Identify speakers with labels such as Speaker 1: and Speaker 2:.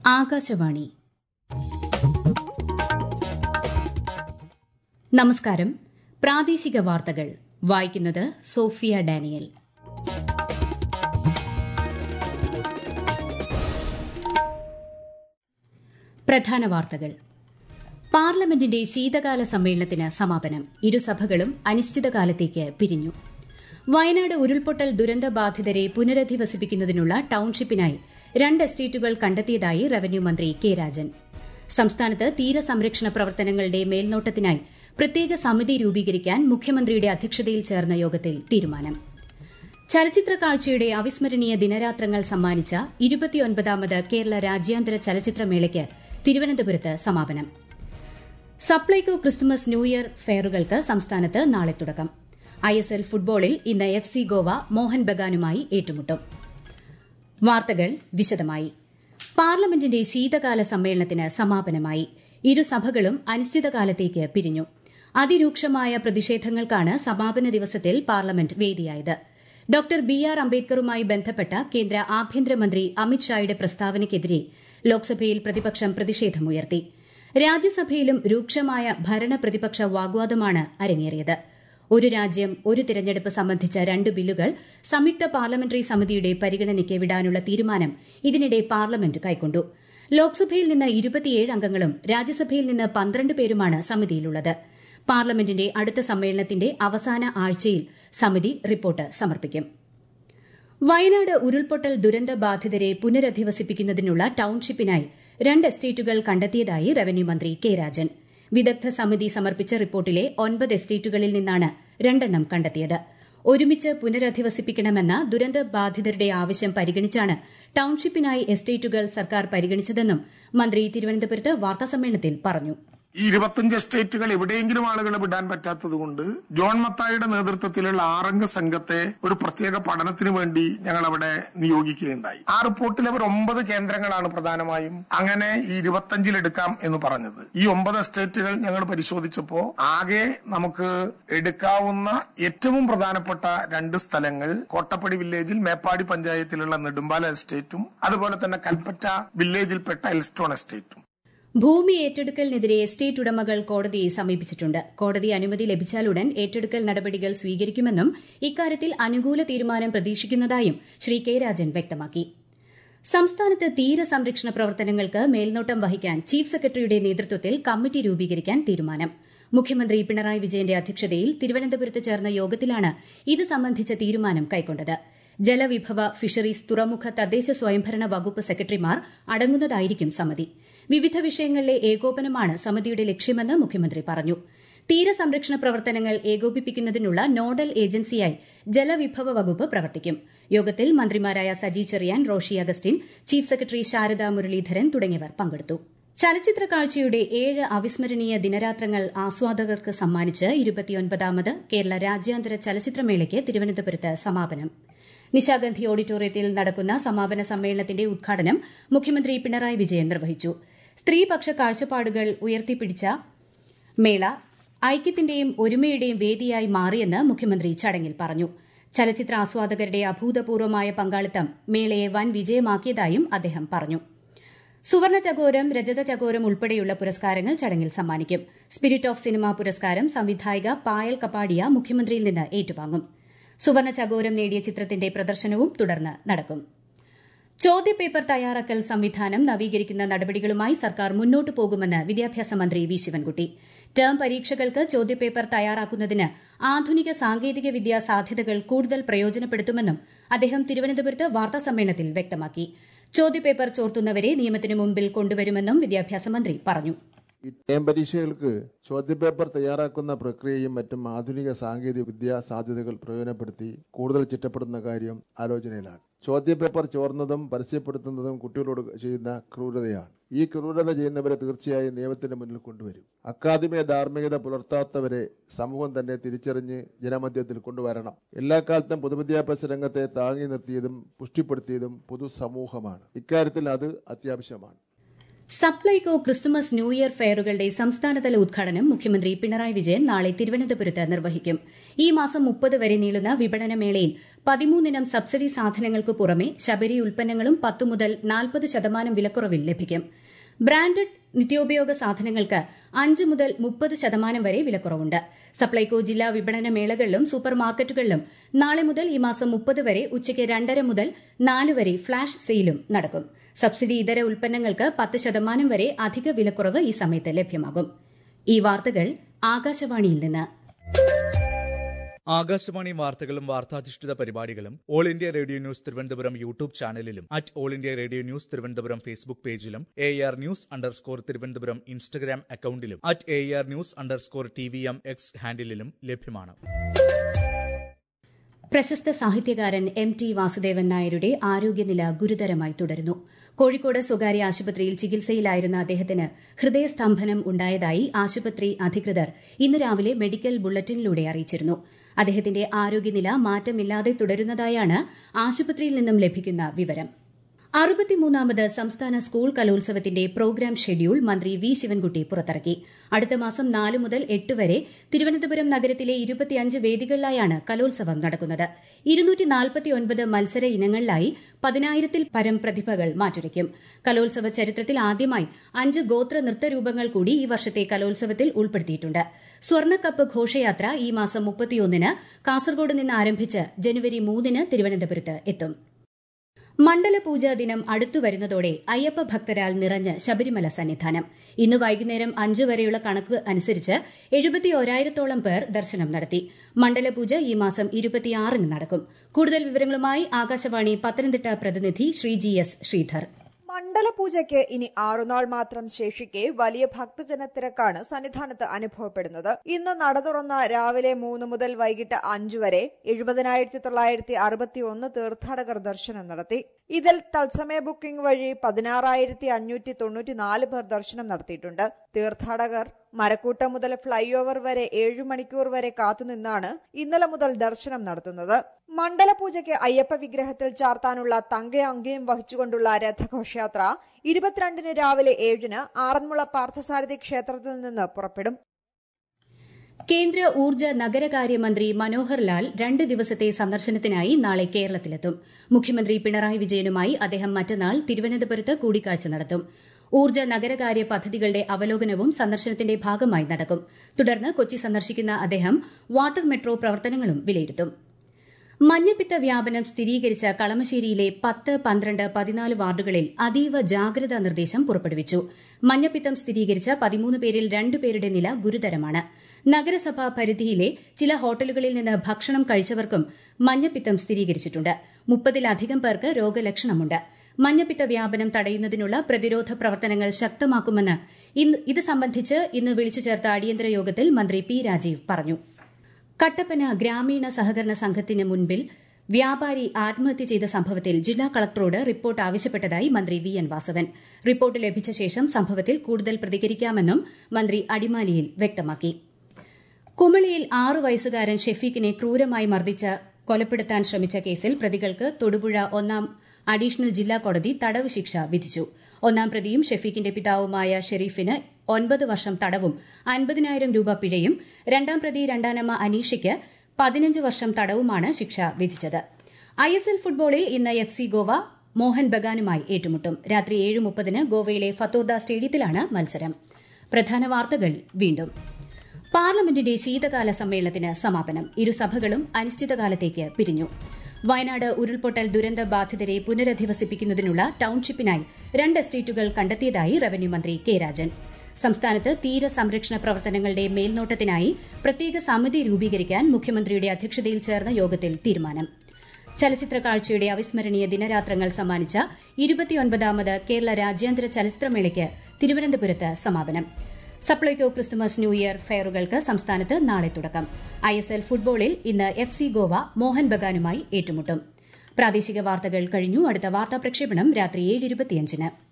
Speaker 1: ആകാശവാണി നമസ്കാരം പ്രാദേശിക വാർത്തകൾ വായിക്കുന്നത് സോഫിയ ഡാനിയൽ പ്രധാന വാർത്തകൾ പാർലമെന്റിന്റെ ശീതകാല സമ്മേളനത്തിന് സമാപനം ഇരുസഭകളും അനിശ്ചിതകാലത്തേക്ക് പിരിഞ്ഞു വയനാട് ഉരുൾപൊട്ടൽ ദുരന്തബാധിതരെ പുനരധിവസിപ്പിക്കുന്നതിനുള്ള ടൌൺഷിപ്പിനായി രണ്ട് എസ്റ്റേറ്റുകൾ കണ്ടെത്തിയതായി റവന്യൂ മന്ത്രി കെ രാജൻ സംസ്ഥാനത്ത് തീരസംരക്ഷണ പ്രവർത്തനങ്ങളുടെ മേൽനോട്ടത്തിനായി പ്രത്യേക സമിതി രൂപീകരിക്കാൻ മുഖ്യമന്ത്രിയുടെ അധ്യക്ഷതയിൽ ചേർന്ന യോഗത്തിൽ തീരുമാനം ചലച്ചിത്ര കാഴ്ചയുടെ അവിസ്മരണീയ ദിനരാത്രങ്ങൾ സമ്മാനിച്ച ഇരുപത്തിയൊൻപതാമത് കേരള രാജ്യാന്തര ചലച്ചിത്രമേളയ്ക്ക് തിരുവനന്തപുരത്ത് സമാപനം സപ്ലൈകോ ക്രിസ്തുമസ് ന്യൂ ഇയർ ഫെയറുകൾക്ക് സംസ്ഥാനത്ത് നാളെ തുടക്കം ഐഎസ്എൽ ഫുട്ബോളിൽ ഇന്ന് എഫ് സി ഗോവ മോഹൻ ബഗാനുമായി ഏറ്റുമുട്ടും വാർത്തകൾ വിശദമായി പാർലമെന്റിന്റെ ശീതകാല സമ്മേളനത്തിന് സമാപനമായി ഇരുസഭകളും അനിശ്ചിതകാലത്തേക്ക് പിരിഞ്ഞു അതിരൂക്ഷമായ പ്രതിഷേധങ്ങൾക്കാണ് സമാപന ദിവസത്തിൽ പാർലമെന്റ് വേദിയായത് ഡോക്ടർ ബി ആർ അംബേദ്കറുമായി ബന്ധപ്പെട്ട കേന്ദ്ര ആഭ്യന്തരമന്ത്രി അമിത്ഷായുടെ പ്രസ്താവനയ്ക്കെതിരെ ലോക്സഭയിൽ പ്രതിപക്ഷം പ്രതിഷേധമുയർത്തി രാജ്യസഭയിലും രൂക്ഷമായ ഭരണ പ്രതിപക്ഷ വാഗ്വാദമാണ് അരങ്ങേറിയത് ഒരു രാജ്യം ഒരു തിരഞ്ഞെടുപ്പ് സംബന്ധിച്ച രണ്ട് ബില്ലുകൾ സംയുക്ത പാർലമെന്ററി സമിതിയുടെ പരിഗണനയ്ക്ക് വിടാനുള്ള തീരുമാനം ഇതിനിടെ പാർലമെന്റ് കൈക്കൊണ്ടു ലോക്സഭയിൽ നിന്ന് ഇരുപത്തിയേഴ് അംഗങ്ങളും രാജ്യസഭയിൽ നിന്ന് പന്ത്രണ്ട് പേരുമാണ് സമിതിയിലുള്ളത് പാർലമെന്റിന്റെ അടുത്ത സമ്മേളനത്തിന്റെ അവസാന ആഴ്ചയിൽ സമിതി റിപ്പോർട്ട് സമർപ്പിക്കും വയനാട് ഉരുൾപൊട്ടൽ ദുരന്ത ബാധിതരെ പുനരധിവസിപ്പിക്കുന്നതിനുള്ള ടൌൺഷിപ്പിനായി രണ്ട് എസ്റ്റേറ്റുകൾ കണ്ടെത്തിയതായി റവന്യൂ മന്ത്രി കെ രാജൻ വിദഗ്ധ സമിതി സമർപ്പിച്ച റിപ്പോർട്ടിലെ ഒൻപത് എസ്റ്റേറ്റുകളിൽ നിന്നാണ് രണ്ടെണ്ണം കണ്ടെത്തിയത് ഒരുമിച്ച് പുനരധിവസിപ്പിക്കണമെന്ന ദുരന്ത ബാധിതരുടെ ആവശ്യം പരിഗണിച്ചാണ് ടൌൺഷിപ്പിനായി എസ്റ്റേറ്റുകൾ സർക്കാർ പരിഗണിച്ചതെന്നും മന്ത്രി തിരുവനന്തപുരത്ത് വാർത്താസമ്മേളനത്തിൽ പറഞ്ഞു
Speaker 2: ഈ ഇരുപത്തിയഞ്ച് എസ്റ്റേറ്റുകൾ എവിടെയെങ്കിലും ആളുകളെ വിടാൻ പറ്റാത്തതുകൊണ്ട് ജോൺ മത്തായിയുടെ നേതൃത്വത്തിലുള്ള ആറംഗ സംഘത്തെ ഒരു പ്രത്യേക പഠനത്തിന് വേണ്ടി ഞങ്ങൾ അവിടെ നിയോഗിക്കുകയുണ്ടായി ആ റിപ്പോർട്ടിൽ അവർ ഒമ്പത് കേന്ദ്രങ്ങളാണ് പ്രധാനമായും അങ്ങനെ ഈ ഇരുപത്തിയഞ്ചിൽ എടുക്കാം എന്ന് പറഞ്ഞത് ഈ ഒമ്പത് എസ്റ്റേറ്റുകൾ ഞങ്ങൾ പരിശോധിച്ചപ്പോ ആകെ നമുക്ക് എടുക്കാവുന്ന ഏറ്റവും പ്രധാനപ്പെട്ട രണ്ട് സ്ഥലങ്ങൾ കോട്ടപ്പടി വില്ലേജിൽ മേപ്പാടി പഞ്ചായത്തിലുള്ള നെടുമ്പാല എസ്റ്റേറ്റും അതുപോലെ തന്നെ കൽപ്പറ്റ വില്ലേജിൽപ്പെട്ട എൽസ്റ്റോൺ എസ്റ്റേറ്റും
Speaker 1: ഭൂമി ഏറ്റെടുക്കലിനെതിരെ എസ്റ്റേറ്റ് ഉടമകൾ കോടതിയെ സമീപിച്ചിട്ടുണ്ട് കോടതി അനുമതി ലഭിച്ചാലുടൻ ഏറ്റെടുക്കൽ നടപടികൾ സ്വീകരിക്കുമെന്നും ഇക്കാര്യത്തിൽ അനുകൂല തീരുമാനം പ്രതീക്ഷിക്കുന്നതായും ശ്രീ കെ രാജൻ വ്യക്തമാക്കി സംസ്ഥാനത്ത് തീരസംരക്ഷണ പ്രവർത്തനങ്ങൾക്ക് മേൽനോട്ടം വഹിക്കാൻ ചീഫ് സെക്രട്ടറിയുടെ നേതൃത്വത്തിൽ കമ്മിറ്റി രൂപീകരിക്കാൻ തീരുമാനം മുഖ്യമന്ത്രി പിണറായി വിജയന്റെ അധ്യക്ഷതയിൽ തിരുവനന്തപുരത്ത് ചേർന്ന യോഗത്തിലാണ് ഇത് സംബന്ധിച്ച തീരുമാനം കൈക്കൊണ്ടത് ജലവിഭവ ഫിഷറീസ് തുറമുഖ തദ്ദേശ സ്വയംഭരണ വകുപ്പ് സെക്രട്ടറിമാർ അടങ്ങുന്നതായിരിക്കും സമിതി വിവിധ വിഷയങ്ങളിലെ ഏകോപനമാണ് സമിതിയുടെ ലക്ഷ്യമെന്ന് മുഖ്യമന്ത്രി പറഞ്ഞു തീരസംരക്ഷണ പ്രവർത്തനങ്ങൾ ഏകോപിപ്പിക്കുന്നതിനുള്ള നോഡൽ ഏജൻസിയായി ജലവിഭവ വകുപ്പ് പ്രവർത്തിക്കും യോഗത്തിൽ മന്ത്രിമാരായ സജി ചെറിയാൻ റോഷി അഗസ്റ്റിൻ ചീഫ് സെക്രട്ടറി ശാരദ മുരളീധരൻ തുടങ്ങിയവർ പങ്കെടുത്തു ചലച്ചിത്ര കാഴ്ചയുടെ ഏഴ് അവിസ്മരണീയ ദിനരാത്രങ്ങൾ ആസ്വാദകർക്ക് സമ്മാനിച്ച് ഇരുപത്തിയൊൻപതാമത് കേരള രാജ്യാന്തര ചലച്ചിത്രമേളയ്ക്ക് തിരുവനന്തപുരത്ത് സമാപനം നിശാഗന്ധി ഓഡിറ്റോറിയത്തിൽ നടക്കുന്ന സമാപന സമ്മേളനത്തിന്റെ ഉദ്ഘാടനം മുഖ്യമന്ത്രി പിണറായി വിജയൻ നിർവഹിച്ചു സ്ത്രീപക്ഷ കാഴ്ചപ്പാടുകൾ ഉയർത്തിപ്പിടിച്ച മേള ഐക്യത്തിന്റെയും ഒരുമയുടെയും വേദിയായി മാറിയെന്ന് മുഖ്യമന്ത്രി ചടങ്ങിൽ പറഞ്ഞു ചലച്ചിത്ര ആസ്വാദകരുടെ അഭൂതപൂർവമായ പങ്കാളിത്തം മേളയെ വൻ വിജയമാക്കിയതായും അദ്ദേഹം പറഞ്ഞു സുവർണ ചകോരം രജത ചകോരം ഉൾപ്പെടെയുള്ള പുരസ്കാരങ്ങൾ ചടങ്ങിൽ സമ്മാനിക്കും സ്പിരിറ്റ് ഓഫ് സിനിമ പുരസ്കാരം സംവിധായിക പായൽ കപ്പാടിയ മുഖ്യമന്ത്രിയിൽ നിന്ന് ഏറ്റുവാങ്ങും സുവർണ ചകോരം നേടിയ ചിത്രത്തിന്റെ പ്രദർശനവും തുടർന്ന് നടക്കും ചോദ്യപേപ്പർ തയ്യാറാക്കൽ സംവിധാനം നവീകരിക്കുന്ന നടപടികളുമായി സർക്കാർ മുന്നോട്ടു പോകുമെന്ന് വിദ്യാഭ്യാസ മന്ത്രി വി ശിവൻകുട്ടി ടേം പരീക്ഷകൾക്ക് ചോദ്യപേപ്പർ തയ്യാറാക്കുന്നതിന് ആധുനിക സാങ്കേതിക വിദ്യാ സാധ്യതകൾ കൂടുതൽ പ്രയോജനപ്പെടുത്തുമെന്നും അദ്ദേഹം തിരുവനന്തപുരത്ത് വാർത്താസമ്മേളനത്തിൽ വ്യക്തമാക്കി ചോദ്യപേപ്പർ ചോർത്തുന്നവരെ നിയമത്തിനു മുമ്പിൽ കൊണ്ടുവരുമെന്നും വിദ്യാഭ്യാസ മന്ത്രി പറഞ്ഞു
Speaker 3: ഈ ടേം പരീക്ഷകൾക്ക് ചോദ്യപേപ്പർ തയ്യാറാക്കുന്ന പ്രക്രിയയും മറ്റും ആധുനിക സാങ്കേതിക വിദ്യാ സാധ്യതകൾ പ്രയോജനപ്പെടുത്തി കൂടുതൽ ചിട്ടപ്പെടുന്ന കാര്യം ആലോചനയിലാണ് ചോദ്യപേപ്പർ ചോർന്നതും പരസ്യപ്പെടുത്തുന്നതും കുട്ടികളോട് ചെയ്യുന്ന ക്രൂരതയാണ് ഈ ക്രൂരത ചെയ്യുന്നവരെ തീർച്ചയായും നിയമത്തിന്റെ മുന്നിൽ കൊണ്ടുവരും അക്കാദമിക ധാർമ്മികത പുലർത്താത്തവരെ സമൂഹം തന്നെ തിരിച്ചറിഞ്ഞ് ജനമധ്യത്തിൽ കൊണ്ടുവരണം എല്ലാ കാലത്തും പൊതുവിദ്യാഭ്യാസ രംഗത്തെ താങ്ങി നിർത്തിയതും പുഷ്ടിപ്പെടുത്തിയതും പൊതുസമൂഹമാണ് ഇക്കാര്യത്തിൽ അത് അത്യാവശ്യമാണ്
Speaker 1: സപ്ലൈകോ ക്രിസ്തുമസ് ന്യൂ ഇയർ ഫെയറുകളുടെ സംസ്ഥാനതല ഉദ്ഘാടനം മുഖ്യമന്ത്രി പിണറായി വിജയൻ നാളെ തിരുവനന്തപുരത്ത് നിർവഹിക്കും ഈ മാസം മുപ്പത് വരെ നീളുന്ന വിപണന മേളയിൽ പതിമൂന്നിനം സബ്സിഡി സാധനങ്ങൾക്ക് പുറമെ ശബരി ഉൽപ്പന്നങ്ങളും പത്തു മുതൽ നാൽപ്പത് ശതമാനം വിലക്കുറവിൽ ലഭിക്കും ബ്രാൻഡഡ് നിത്യോപയോഗ സാധനങ്ങൾക്ക് അഞ്ച് മുതൽ മുപ്പത് ശതമാനം വരെ വിലക്കുറവുണ്ട് സപ്ലൈകോ ജില്ലാ വിപണന മേളകളിലും സൂപ്പർ മാർക്കറ്റുകളിലും നാളെ മുതൽ ഈ മാസം മുപ്പത് വരെ ഉച്ചയ്ക്ക് രണ്ടര മുതൽ നാല് വരെ ഫ്ളാഷ് സെയിലും നടക്കും സബ്സിഡി ഇതര ഉൽപ്പന്നങ്ങൾക്ക് പത്ത് ശതമാനം വരെ അധിക വിലക്കുറവ് ഈ സമയത്ത് ലഭ്യമാകും ഈ വാർത്തകൾ ആകാശവാണിയിൽ നിന്ന്
Speaker 4: ആകാശവാണി വാർത്തകളും വാർത്താധിഷ്ഠിത പരിപാടികളും all India radio news Thiruvananthapuram YouTube ചാനലിലും at all India radio news Thiruvananthapuram Facebook പേജിലും A R news underscore Thiruvananthapuram Instagram അക്കൌണ്ടിലും at A R news underscore T V M X ഹാൻഡിലും ലഭ്യമാണ്
Speaker 1: പ്രശസ്ത സാഹിത്യകാരൻ എം ടി വാസുദേവൻ നായരുടെ ആരോഗ്യനില ഗുരുതരമായി തുടരുന്നു കോഴിക്കോട് സ്വകാര്യ ആശുപത്രിയിൽ ചികിത്സയിലായിരുന്ന അദ്ദേഹത്തിന് ഹൃദയസ്തംഭനം ഉണ്ടായതായി ആശുപത്രി അധികൃതർ ഇന്ന് രാവിലെ മെഡിക്കൽ ബുള്ളറ്റിനിലൂടെ അറിയിച്ചിരുന്നു അദ്ദേഹത്തിന്റെ ആരോഗ്യനില മാറ്റമില്ലാതെ തുടരുന്നതായാണ് ആശുപത്രിയിൽ നിന്നും ലഭിക്കുന്ന വിവരം അറുപത്തിമൂന്നാമത് സംസ്ഥാന സ്കൂൾ കലോത്സവത്തിന്റെ പ്രോഗ്രാം ഷെഡ്യൂൾ മന്ത്രി വി ശിവൻകുട്ടി പുറത്തിറക്കി അടുത്ത മാസം നാല് മുതൽ എട്ട് വരെ തിരുവനന്തപുരം നഗരത്തിലെ ഇരുപത്തിയഞ്ച് വേദികളിലായാണ് കലോത്സവം നടക്കുന്നത് ഇരുന്നൂറ്റിനാൽപ്പത്തിയൊൻപത് മത്സര ഇനങ്ങളിലായി പതിനായിരത്തിൽ പരം പ്രതിഭകൾ മാറ്റുരയ്ക്കും കലോത്സവ ചരിത്രത്തിൽ ആദ്യമായി അഞ്ച് ഗോത്ര നൃത്തരൂപങ്ങൾ കൂടി ഈ വർഷത്തെ കലോത്സവത്തിൽ ഉൾപ്പെടുത്തിയിട്ടുണ്ട് സ്വർണ്ണക്കപ്പ് ഘോഷയാത്ര ഈ മാസം മുപ്പത്തിയൊന്നിന് കാസർഗോഡ് നിന്ന് ആരംഭിച്ച് ജനുവരി മൂന്നിന് തിരുവനന്തപുരത്ത് എത്തും മണ്ഡലപൂജാ ദിനം അടുത്തുവരുന്നതോടെ അയ്യപ്പ ഭക്തരാൽ നിറഞ്ഞ് ശബരിമല സന്നിധാനം ഇന്ന് വൈകുന്നേരം അഞ്ചു വരെയുള്ള കണക്ക് അനുസരിച്ച് എഴുപത്തിയോരായിരത്തോളം പേർ ദർശനം നടത്തി മണ്ഡലപൂജ ഈ മാസം ഇരുപത്തിയാറിന് നടക്കും കൂടുതൽ വിവരങ്ങളുമായി ആകാശവാണി പത്തനംതിട്ട പ്രതിനിധി ശ്രീ ജി എസ് ശ്രീധർ
Speaker 5: മണ്ഡലപൂജയ്ക്ക് ഇനി ആറുനാൾ മാത്രം ശേഷിക്കെ വലിയ ഭക്തജന തിരക്കാണ് സന്നിധാനത്ത് അനുഭവപ്പെടുന്നത് ഇന്ന് നട തുറന്ന രാവിലെ മൂന്ന് മുതൽ വൈകിട്ട് അഞ്ചു വരെ എഴുപതിനായിരത്തി തൊള്ളായിരത്തി അറുപത്തി ഒന്ന് തീർത്ഥാടകർ ദർശനം നടത്തി ഇതിൽ തത്സമയ ബുക്കിംഗ് വഴി പതിനാറായിരത്തി അഞ്ഞൂറ്റി തൊണ്ണൂറ്റിനാല് പേർ ദർശനം നടത്തിയിട്ടുണ്ട് തീർത്ഥാടകർ മരക്കൂട്ടം മുതൽ ഫ്ളൈ ഓവർ വരെ ഏഴു മണിക്കൂർ വരെ കാത്തുനിന്നാണ് ഇന്നലെ മുതൽ ദർശനം നടത്തുന്നത് മണ്ഡലപൂജയ്ക്ക് അയ്യപ്പ വിഗ്രഹത്തിൽ ചാർത്താനുള്ള തങ്കയങ്കയും വഹിച്ചുകൊണ്ടുള്ള രഥഘോഷയാത്ര ഇരുപത്തിരണ്ടിന് രാവിലെ ഏഴിന് ആറന്മുള പാർത്ഥസാരഥി ക്ഷേത്രത്തിൽ നിന്ന് പുറപ്പെടും
Speaker 1: കേന്ദ്ര ഊർജ്ജ നഗരകാര്യമന്ത്രി മനോഹർ ലാൽ രണ്ട് ദിവസത്തെ സന്ദർശനത്തിനായി നാളെ കേരളത്തിലെത്തും മുഖ്യമന്ത്രി പിണറായി വിജയനുമായി അദ്ദേഹം മറ്റന്നാൾ തിരുവനന്തപുരത്ത് കൂടിക്കാഴ്ച നടത്തും ഊർജ്ജ നഗരകാര്യ പദ്ധതികളുടെ അവലോകനവും സന്ദർശനത്തിന്റെ ഭാഗമായി നടക്കും തുടർന്ന് കൊച്ചി സന്ദർശിക്കുന്ന അദ്ദേഹം വാട്ടർ മെട്രോ പ്രവർത്തനങ്ങളും വിലയിരുത്തും മഞ്ഞപ്പിത്ത വ്യാപനം സ്ഥിരീകരിച്ച കളമശ്ശേരിയിലെ പത്ത് പന്ത്രണ്ട് പതിനാല് വാർഡുകളിൽ അതീവ ജാഗ്രതാ നിർദ്ദേശം പുറപ്പെടുവിച്ചു മഞ്ഞപ്പിത്തം സ്ഥിരീകരിച്ച പതിമൂന്ന് പേരിൽ രണ്ടുപേരുടെ നില ഗുരുതരമാണ് നഗരസഭാ പരിധിയിലെ ചില ഹോട്ടലുകളിൽ നിന്ന് ഭക്ഷണം കഴിച്ചവർക്കും മഞ്ഞപ്പിത്തം സ്ഥിരീകരിച്ചിട്ടുണ്ട് മുപ്പതിലധികം പേർക്ക് രോഗലക്ഷണമുണ്ട് മഞ്ഞപ്പിത്ത വ്യാപനം തടയുന്നതിനുള്ള പ്രതിരോധ പ്രവർത്തനങ്ങൾ ശക്തമാക്കുമെന്ന് ഇത് സംബന്ധിച്ച് ഇന്ന് വിളിച്ചു ചേർത്ത അടിയന്തര യോഗത്തിൽ മന്ത്രി പി രാജീവ് പറഞ്ഞു കട്ടപ്പന ഗ്രാമീണ സഹകരണ സംഘത്തിന് മുൻപിൽ വ്യാപാരി ആത്മഹത്യ ചെയ്ത സംഭവത്തിൽ ജില്ലാ കളക്ടറോട് റിപ്പോർട്ട് ആവശ്യപ്പെട്ടതായി മന്ത്രി വി എൻ വാസവൻ റിപ്പോർട്ട് ലഭിച്ച ശേഷം സംഭവത്തിൽ കൂടുതൽ പ്രതികരിക്കാമെന്നും മന്ത്രി അടിമാലിയിൽ വ്യക്തമാക്കി കുമളിയിൽ ആറു വയസ്സുകാരൻ ഷെഫീഖിനെ ക്രൂരമായി മർദ്ദിച്ച് കൊലപ്പെടുത്താൻ ശ്രമിച്ച കേസിൽ പ്രതികൾക്ക് തൊടുപുഴ ഒന്നാം അഡീഷണൽ ജില്ലാ കോടതി തടവ് ശിക്ഷ വിധിച്ചു ഒന്നാം പ്രതിയും ഷെഫീഖിന്റെ പിതാവുമായ ഷെരീഫിന് ഒൻപത് വർഷം തടവും അൻപതിനായിരം രൂപ പിഴയും രണ്ടാം പ്രതി രണ്ടാനമ്മ അനീഷയ്ക്ക് പതിനഞ്ച് വർഷം തടവുമാണ് ശിക്ഷ വിധിച്ചത് ഐ എസ് എൽ ഫുട്ബോളിൽ ഇന്ന് എഫ് സി ഗോവ മോഹൻ ബഗാനുമായി ഏറ്റുമുട്ടും രാത്രി ഏഴ് മുപ്പതിന് ഗോവയിലെ ഫത്തോർദ സ്റ്റേഡിയത്തിലാണ് മത്സരം പ്രധാന വാർത്തകൾ വീണ്ടും പാർലമെന്റിന്റെ ശീതകാല സമ്മേളനത്തിന് സമാപനം ഇരുസഭകളും അനിശ്ചിതകാലത്തേക്ക് പിരിഞ്ഞു വയനാട് ഉരുൾപൊട്ടൽ ദുരന്ത ബാധിതരെ പുനരധിവസിപ്പിക്കുന്നതിനുള്ള ടൌൺഷിപ്പിനായി രണ്ട് എസ്റ്റേറ്റുകൾ കണ്ടെത്തിയതായി റവന്യൂ മന്ത്രി കെ രാജൻ സംസ്ഥാനത്ത് തീരസംരക്ഷണ പ്രവർത്തനങ്ങളുടെ മേൽനോട്ടത്തിനായി പ്രത്യേക സമിതി രൂപീകരിക്കാൻ മുഖ്യമന്ത്രിയുടെ അധ്യക്ഷതയിൽ ചേർന്ന യോഗത്തിൽ തീരുമാനം ചലച്ചിത്ര കാഴ്ചയുടെ അവിസ്മരണീയ ദിനരാത്രങ്ങൾ സമ്മാനിച്ച ഇരുപത്തിയൊൻപതാമത് കേരള രാജ്യാന്തര ചലച്ചിത്രമേളയ്ക്ക് തിരുവനന്തപുരത്ത് സമാപനം സപ്ലൈകോ ക്രിസ്തുമസ് ന്യൂ ഇയർ ഫെയറുകൾക്ക് സംസ്ഥാനത്ത് നാളെ തുടക്കം ഐ എസ് എൽ ഫുട്ബോളിൽ ഇന്ന് എഫ് സി ഗോവ മോഹൻ ബഗാനുമായി ഏറ്റുമുട്ടും പ്രാദേശിക വാർത്തകൾ കഴിഞ്ഞു അടുത്ത വാർത്താ പ്രക്ഷേപണം രാത്രി ഏഴ് ഇരുപത്തിയഞ്ചിന്